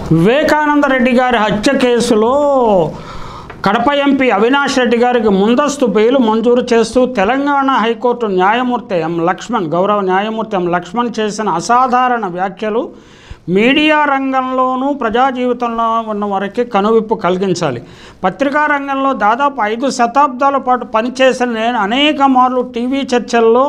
వివేకానంద రెడ్డి గారి హత్య కేసులో కడప ఎంపీ అవినాష్ రెడ్డి గారికి ముందస్తు బెయిల్ మంజూరు చేస్తూ తెలంగాణ హైకోర్టు న్యాయమూర్తి ఎం లక్ష్మణ్ గౌరవ న్యాయమూర్తి ఎం లక్ష్మణ్ చేసిన అసాధారణ వ్యాఖ్యలు మీడియా రంగంలోనూ ప్రజా జీవితంలో ఉన్న వారికి కనువిప్పు కలిగించాలి పత్రికా రంగంలో దాదాపు ఐదు శతాబ్దాల పాటు పనిచేసిన నేను అనేక మార్లు టీవీ చర్చల్లో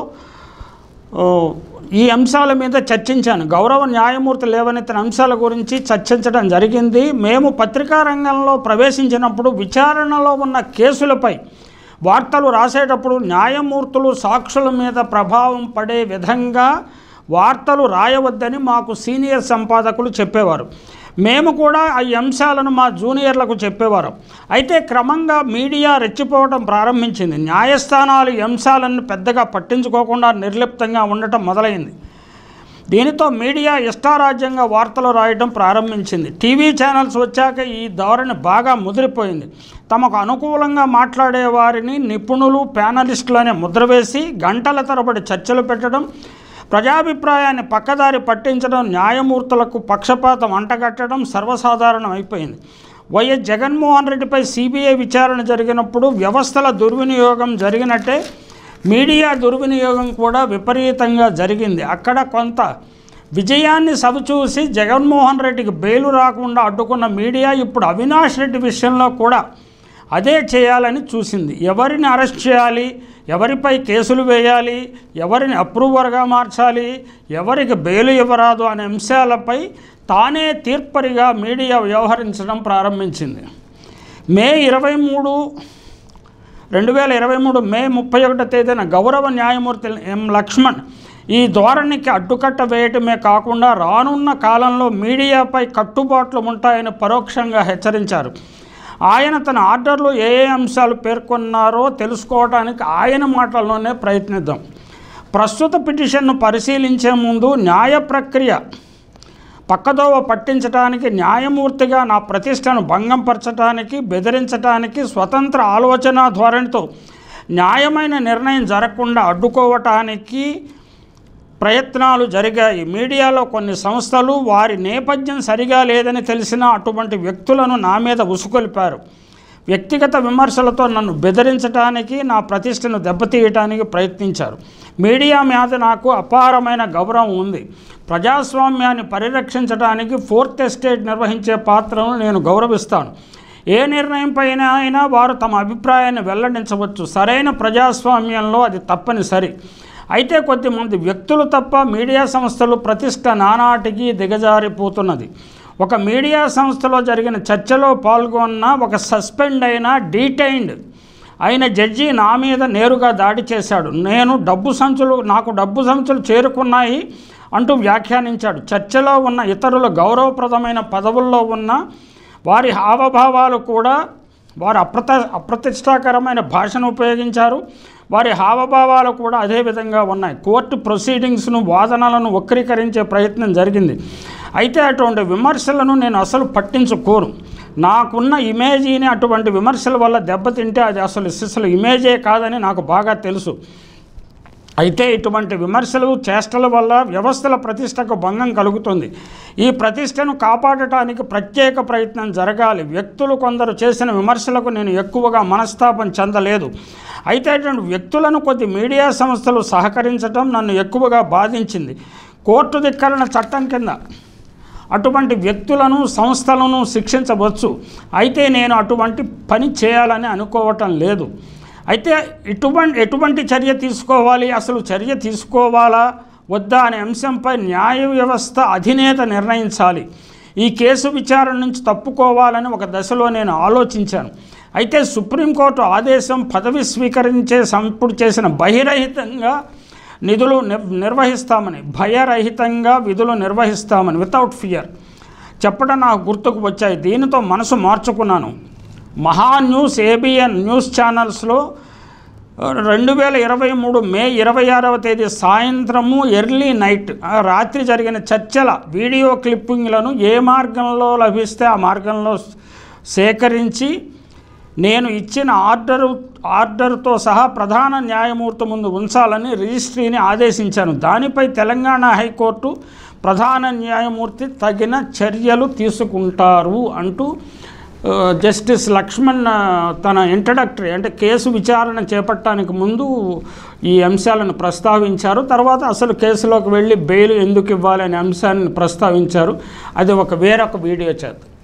ఓ, ఈ అంశాల మీద చర్చించాను గౌరవ న్యాయమూర్తి లేవనెత్తిన అంశాల గురించి చర్చించడం జరిగింది మేము పత్రికా రంగంలో ప్రవేశించినప్పుడు విచారణలో ఉన్న కేసులపై వార్తలు రాసేటప్పుడు న్యాయమూర్తులు సాక్షుల మీద ప్రభావం పడే విధంగా వార్తలు రాయవద్దని మాకు సీనియర్ సంపాదకులు చెప్పేవారు మేము కూడా ఈ అంశాలను మా జూనియర్లకు చెప్పేవారు అయితే క్రమంగా మీడియా రెచ్చిపోవడం ప్రారంభించింది న్యాయస్థానాలు ఈ అంశాలను పెద్దగా పట్టించుకోకుండా నిర్లిప్తంగా ఉండటం మొదలైంది దీనితో మీడియా ఇష్టారాజ్యంగా వార్తలు రాయడం ప్రారంభించింది టీవీ ఛానల్స్ వచ్చాక ఈ ధోరణి బాగా ముదిరిపోయింది తమకు అనుకూలంగా మాట్లాడే వారిని నిపుణులు ప్యానలిస్టులనే ముద్ర వేసి గంటల తరబడి చర్చలు పెట్టడం ప్రజాభిప్రాయాన్ని పక్కదారి పట్టించడం న్యాయమూర్తులకు పక్షపాతం అంటగట్టడం సర్వసాధారణం అయిపోయింది వైఎస్ జగన్మోహన్ రెడ్డిపై సిబిఐ విచారణ జరిగినప్పుడు వ్యవస్థల దుర్వినియోగం జరిగినట్టే మీడియా దుర్వినియోగం కూడా విపరీతంగా జరిగింది అక్కడ కొంత విజయాన్ని సవిచూసి జగన్మోహన్ రెడ్డికి బెయిలు రాకుండా అడ్డుకున్న మీడియా ఇప్పుడు అవినాష్ రెడ్డి విషయంలో కూడా అదే చేయాలని చూసింది ఎవరిని అరెస్ట్ చేయాలి ఎవరిపై కేసులు వేయాలి ఎవరిని అప్రూవర్గా మార్చాలి ఎవరికి బెయిలు ఇవ్వరాదు అనే అంశాలపై తానే తీర్పరిగా మీడియా వ్యవహరించడం ప్రారంభించింది మే ఇరవై మూడు రెండు వేల ఇరవై మూడు మే ముప్పై ఒకటో తేదీన గౌరవ న్యాయమూర్తి ఎం లక్ష్మణ్ ఈ ధోరణికి అడ్డుకట్ట వేయటమే కాకుండా రానున్న కాలంలో మీడియాపై కట్టుబాట్లు ఉంటాయని పరోక్షంగా హెచ్చరించారు ఆయన తన ఆర్డర్లో ఏ ఏ అంశాలు పేర్కొన్నారో తెలుసుకోవడానికి ఆయన మాటల్లోనే ప్రయత్నిద్దాం ప్రస్తుత పిటిషన్ను పరిశీలించే ముందు న్యాయ ప్రక్రియ పక్కదోవ పట్టించడానికి న్యాయమూర్తిగా నా ప్రతిష్టను భంగంపరచడానికి బెదిరించడానికి స్వతంత్ర ఆలోచన ధోరణితో న్యాయమైన నిర్ణయం జరగకుండా అడ్డుకోవటానికి ప్రయత్నాలు జరిగాయి మీడియాలో కొన్ని సంస్థలు వారి నేపథ్యం సరిగా లేదని తెలిసిన అటువంటి వ్యక్తులను నా మీద ఉసుకొల్పారు వ్యక్తిగత విమర్శలతో నన్ను బెదిరించడానికి నా ప్రతిష్టను దెబ్బతీయటానికి ప్రయత్నించారు మీడియా మీద నాకు అపారమైన గౌరవం ఉంది ప్రజాస్వామ్యాన్ని పరిరక్షించడానికి ఫోర్త్ ఎస్టేట్ నిర్వహించే పాత్రను నేను గౌరవిస్తాను ఏ నిర్ణయం పైన అయినా వారు తమ అభిప్రాయాన్ని వెల్లడించవచ్చు సరైన ప్రజాస్వామ్యంలో అది తప్పనిసరి అయితే కొద్దిమంది వ్యక్తులు తప్ప మీడియా సంస్థలు ప్రతిష్ట నానాటికి దిగజారిపోతున్నది ఒక మీడియా సంస్థలో జరిగిన చర్చలో పాల్గొన్న ఒక సస్పెండ్ అయిన డీటైన్డ్ అయిన జడ్జి నా మీద నేరుగా దాడి చేశాడు నేను డబ్బు సంచులు నాకు డబ్బు సంచులు చేరుకున్నాయి అంటూ వ్యాఖ్యానించాడు చర్చలో ఉన్న ఇతరుల గౌరవప్రదమైన పదవుల్లో ఉన్న వారి హావభావాలు కూడా వారు అప్రత అప్రతిష్టాకరమైన భాషను ఉపయోగించారు వారి హావభావాలు కూడా అదే విధంగా ఉన్నాయి కోర్టు ప్రొసీడింగ్స్ను వాదనలను వక్రీకరించే ప్రయత్నం జరిగింది అయితే అటువంటి విమర్శలను నేను అసలు పట్టించుకోను నాకున్న ఇమేజీని అటువంటి విమర్శల వల్ల దెబ్బతింటే అది అసలు అసలు ఇమేజే కాదని నాకు బాగా తెలుసు అయితే ఇటువంటి విమర్శలు చేష్టల వల్ల వ్యవస్థల ప్రతిష్టకు భంగం కలుగుతుంది ఈ ప్రతిష్టను కాపాడటానికి ప్రత్యేక ప్రయత్నం జరగాలి వ్యక్తులు కొందరు చేసిన విమర్శలకు నేను ఎక్కువగా మనస్తాపం చెందలేదు అయితే అటువంటి వ్యక్తులను కొద్ది మీడియా సంస్థలు సహకరించడం నన్ను ఎక్కువగా బాధించింది కోర్టు ధిక్కరణ చట్టం కింద అటువంటి వ్యక్తులను సంస్థలను శిక్షించవచ్చు అయితే నేను అటువంటి పని చేయాలని అనుకోవటం లేదు అయితే ఇటువంటి ఎటువంటి చర్య తీసుకోవాలి అసలు చర్య తీసుకోవాలా వద్దా అనే అంశంపై న్యాయ వ్యవస్థ అధినేత నిర్ణయించాలి ఈ కేసు విచారణ నుంచి తప్పుకోవాలని ఒక దశలో నేను ఆలోచించాను అయితే సుప్రీంకోర్టు ఆదేశం పదవి స్వీకరించే సంపుడు చేసిన బహిరహితంగా నిధులు నిర్- నిర్వహిస్తామని భయరహితంగా విధులు నిర్వహిస్తామని వితౌట్ ఫియర్ చెప్పడం నాకు గుర్తుకు వచ్చాయి దీనితో మనసు మార్చుకున్నాను మహా న్యూస్ ఏబిఎన్ న్యూస్ ఛానల్స్లో రెండు వేల ఇరవై మూడు మే ఇరవై ఆరవ తేదీ సాయంత్రము ఎర్లీ నైట్ ఆ రాత్రి జరిగిన చర్చల వీడియో క్లిప్పింగ్లను ఏ మార్గంలో లభిస్తే ఆ మార్గంలో సేకరించి నేను ఇచ్చిన ఆర్డరు ఆర్డర్తో సహా ప్రధాన న్యాయమూర్తి ముందు ఉంచాలని రిజిస్ట్రీని ఆదేశించాను దానిపై తెలంగాణ హైకోర్టు ప్రధాన న్యాయమూర్తి తగిన చర్యలు తీసుకుంటారు అంటూ ఆ, జస్టిస్ లక్ష్మణ్ ఆ, తన ఇంట్రడక్టరీ అంటే కేసు విచారణ చేపట్టడానికి ముందు ఈ అంశాలను ప్రస్తావించారు తర్వాత అసలు కేసులోకి వెళ్ళి బెయిల్ ఎందుకు ఇవ్వాలి అనే అంశాన్ని ప్రస్తావించారు అది ఒక వేరొక వీడియో చేద్దాం